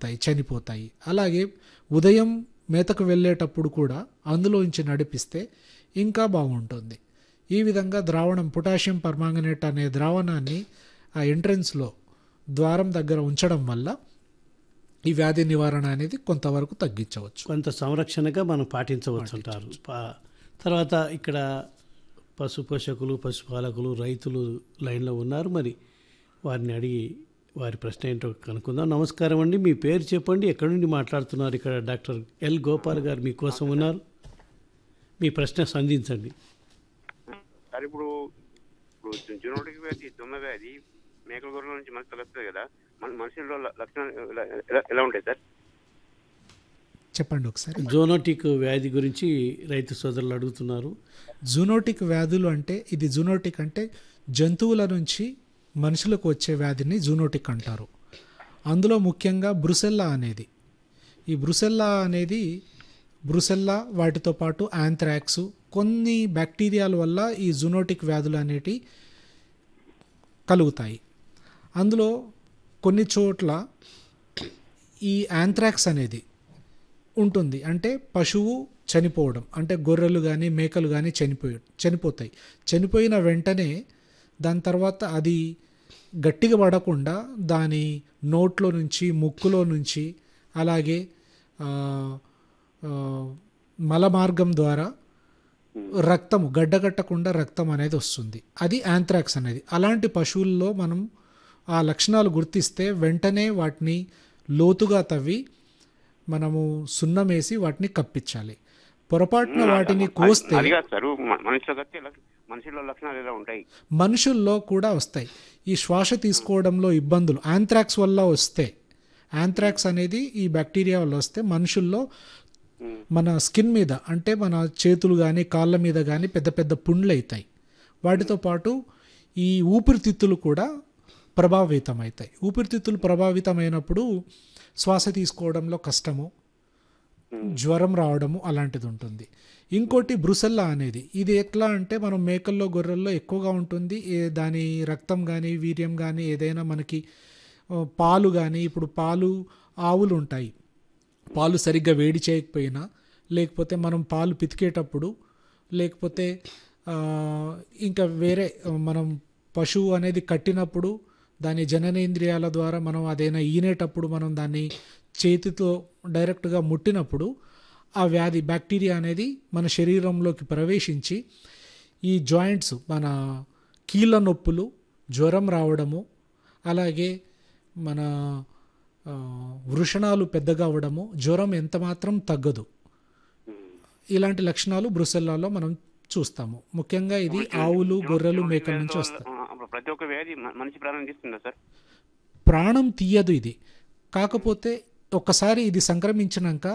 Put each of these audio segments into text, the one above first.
అయిపోతాయి చనిపోతాయి అలాగే ఉదయం మేతకు వెళ్ళేటప్పుడు కూడా అందులోంచి నడిపిస్తే ఇంకా బాగుంటుంది ఈ విధంగా ద్రావణం పొటాషియం పర్మాంగనేట్ అనే ద్రావణాన్ని ఆ ఎంట్రన్స్లో ద్వారం దగ్గర ఉంచడం వల్ల ఈ వ్యాధి నివారణ అనేది కొంతవరకు తగ్గించవచ్చు కొంత సంరక్షణగా మనం పాటించవచ్చు అంటారు పా- తర్వాత ఇక్కడ పశు పోషకులు పశుపాలకులు రైతులు లైన్లో ఉన్నారు మరి వారిని అడిగి వారి ప్రశ్న ఏంటో కనుక్కుందాం నమస్కారం అండి మీ పేరు చెప్పండి ఎక్కడి నుండి మాట్లాడుతున్నారు ఇక్కడ డాక్టర్ ఎల్ గోపాల్ గారు మీకోసం ఉన్నారు మీ ప్రశ్న సంధించండి సార్ ఇప్పుడు ఇప్పుడు జునోటిక్ వ్యాధి దుమ్మ వ్యాధి మేకల గొర్రెల నుంచి మనకు తెలుస్తుంది కదా మన మనుషుల్లో ల- లక్షణాలు ఎలా- ఎలా- ఎలా ఉంటాయి సార్ చెప్పండి ఒకసారి జోనోటిక్ వ్యాధి గురించి రైతు సోదరులు అడుగుతున్నారు జూనోటిక్ వ్యాధులు అంటే ఇది జూనోటిక్ అంటే జంతువుల నుంచి మనుషులకు వచ్చే వ్యాధిని జూనోటిక్ అంటారు అందులో ముఖ్యంగా బ్రుసెల్లా అనేది ఈ బ్రుసెల్లా అనేది బ్రుసెల్లా వాటితో పాటు యాంథ్రాక్స్ కొన్ని బ్యాక్టీరియాల వల్ల ఈ జూనోటిక్ వ్యాధులు అనేటి కలుగుతాయి అందులో కొన్ని చోట్ల ఈ యాంథ్రాక్స్ అనేది ఉంటుంది అంటే పశువు చనిపోవడం అంటే గొర్రెలు కానీ మేకలు కానీ చనిపోయి చనిపోతాయి చనిపోయిన వెంటనే దాని తర్వాత అది గట్టిగా పడకుండా దాని నోట్లో నుంచి ముక్కులో నుంచి అలాగే ఆ, ఆ, మల మార్గం ద్వారా రక్తము గడ్డగట్టకుండా రక్తం అనేది వస్తుంది అది యాంథ్రాక్స్ అనేది అలాంటి పశువుల్లో మనం ఆ లక్షణాలు గుర్తిస్తే వెంటనే వాటిని లోతుగా తవ్వి మనము సున్నం వేసి వాటిని కప్పించాలి పొరపాటున వాటిని కోస్తే అది కాదు సార్ మ- మనుషులకు వస్తే లక్ష- మనుషుల్లో లక్షణాలు ఎలా ఉంటాయి మనుషుల్లో కూడా వస్తాయి ఈ శ్వాస తీసుకోవడంలో ఇబ్బందులు యాంథ్రాక్స్ వల్ల వస్తే యాంథ్రాక్స్ అనేది ఈ బ్యాక్టీరియా వల్ల వస్తే మనుషుల్లో మన స్కిన్ మీద అంటే మన చేతులు కానీ కాళ్ళ మీద కానీ పెద్ద పెద్ద పుండ్లు అవుతాయి వాటితో పాటు ఈ ఊపిరితిత్తులు కూడా ప్రభావితం అవుతాయి ఊపిరితిత్తులు ప్రభావితమైనప్పుడు శ్వాస తీసుకోవడంలో కష్టము జ్వరం రావడము అలాంటిది ఉంటుంది ఇంకోటి బ్రుసెల్లా అనేది ఇది ఎట్లా అంటే మనం మేకల్లో గొర్రెల్లో ఎక్కువగా ఉంటుంది ఏ- దాని రక్తం కానీ వీర్యం కానీ ఏదైనా మనకి ఆ, పాలు కానీ ఇప్పుడు పాలు ఆవులు ఉంటాయి పాలు సరిగ్గా వేడి చేయకపోయినా లేకపోతే మనం పాలు పితికేటప్పుడు లేకపోతే ఆ, ఇంకా వేరే ఆ, మనం పశువు అనేది కట్టినప్పుడు దాని జననేంద్రియాల ద్వారా మనం అదైనా ఈనేటప్పుడు మనం దాన్ని చేతితో డైరెక్ట్గా ముట్టినప్పుడు ఆ వ్యాధి బ్యాక్టీరియా అనేది మన శరీరంలోకి ప్రవేశించి ఈ జాయింట్స్ మన కీళ్ళ నొప్పులు జ్వరం రావడము అలాగే మన ఆ, వృషణాలు పెద్దగా అవ్వడము జ్వరం ఎంత మాత్రం తగ్గదు ఇలాంటి లక్షణాలు బ్రుసెల్లాలో మనం చూస్తాము ముఖ్యంగా ఇది ఆవులు గొర్రెలు మేకల నుంచి వస్తాయి ఆ, అప్పుడు ప్రతి ఒక్క వ్యాధి మ- మనిషి ప్రాణం తీస్తుందా సార్ ప్రాణం తీయదు ఇది కాకపోతే ఒక్కసారి ఇది సంక్రమించినాక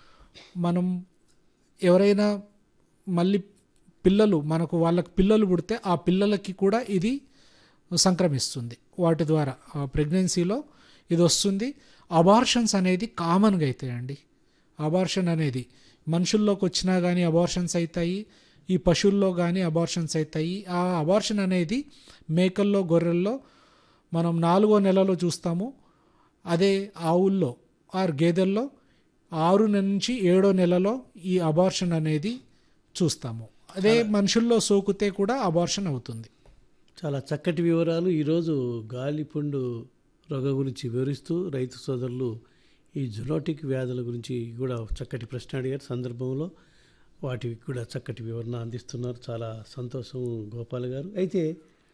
మనం ఎవరైనా మళ్ళీ పిల్లలు మనకు వాళ్ళకి పిల్లలు పుడితే ఆ పిల్లలకి కూడా ఇది సంక్రమిస్తుంది వాటి ద్వారా ప్రెగ్నెన్సీలో ఇది వస్తుంది అబార్షన్స్ అనేది కామన్గా అవుతాయండి అబార్షన్ అనేది మనుషుల్లోకి వచ్చినా కానీ అబార్షన్స్ అవుతాయి ఈ పశువుల్లో కానీ అబార్షన్స్ అవుతాయి ఆ అబార్షన్ అనేది మేకల్లో గొర్రెల్లో మనం నాలుగో నెలలో చూస్తాము అదే ఆవుల్లో ఆర్ గేదెల్లో ఆరు నుంచి ఏడో నెలలో ఈ అబార్షన్ అనేది చూస్తాము అదే మనుషుల్లో సోకితే కూడా అబార్షన్ అవుతుంది చాలా చక్కటి వివరాలు ఈరోజు గాలిపుండు రోగం గురించి వివరిస్తూ రైతు సోదరులు ఈ జునోటిక్ వ్యాధుల గురించి కూడా చక్కటి ప్రశ్న అడిగారు సందర్భంలో వాటికి కూడా చక్కటి వివరణ అందిస్తున్నారు చాలా సంతోషం గోపాల్ గారు అయితే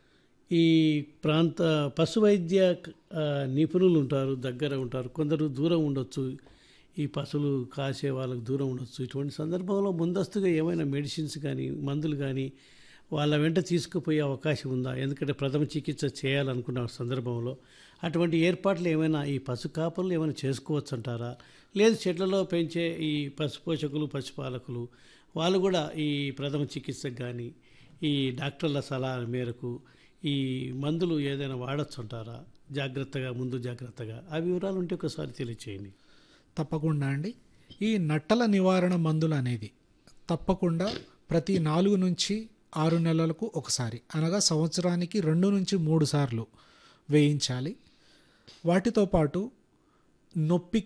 ఈ ప్రాంత పశు వైద్య ఆ, నిపుణులు ఉంటారు దగ్గర ఉంటారు కొందరు దూరం ఉండొచ్చు ఈ పశువులు కాసే వాళ్ళకు దూరం ఉండొచ్చు ఇటువంటి సందర్భంలో ముందస్తుగా ఏమైనా మెడిసిన్స్ కానీ మందులు కానీ వాళ్ళ వెంట తీసుకుపోయే అవకాశం ఉందా ఎందుకంటే ప్రథమ చికిత్స చేయాలనుకున్న సందర్భంలో అటువంటి ఏర్పాట్లు ఏమైనా ఈ పశు కాపర్లు ఏమైనా చేసుకోవచ్చు అంటారా లేదు చెట్లలో పెంచే ఈ పశు పోషకులు పశుపాలకులు వాళ్ళు కూడా ఈ ప్రథమ చికిత్సకు కానీ ఈ డాక్టర్ల సలహా మేరకు ఈ మందులు ఏదైనా వాడచ్చు అంటారా జాగ్రత్తగా ముందు జాగ్రత్తగా ఆ వివరాలు ఉంటే ఒకసారి తెలియచేయండి తప్పకుండా అండి ఈ నట్టల నివారణ మందులు అనేది తప్పకుండా ప్రతి నాలుగు నుంచి ఆరు నెలలకు ఒకసారి అనగా సంవత్సరానికి రెండు నుంచి మూడు సార్లు వేయించాలి వాటితో పాటు నొప్పి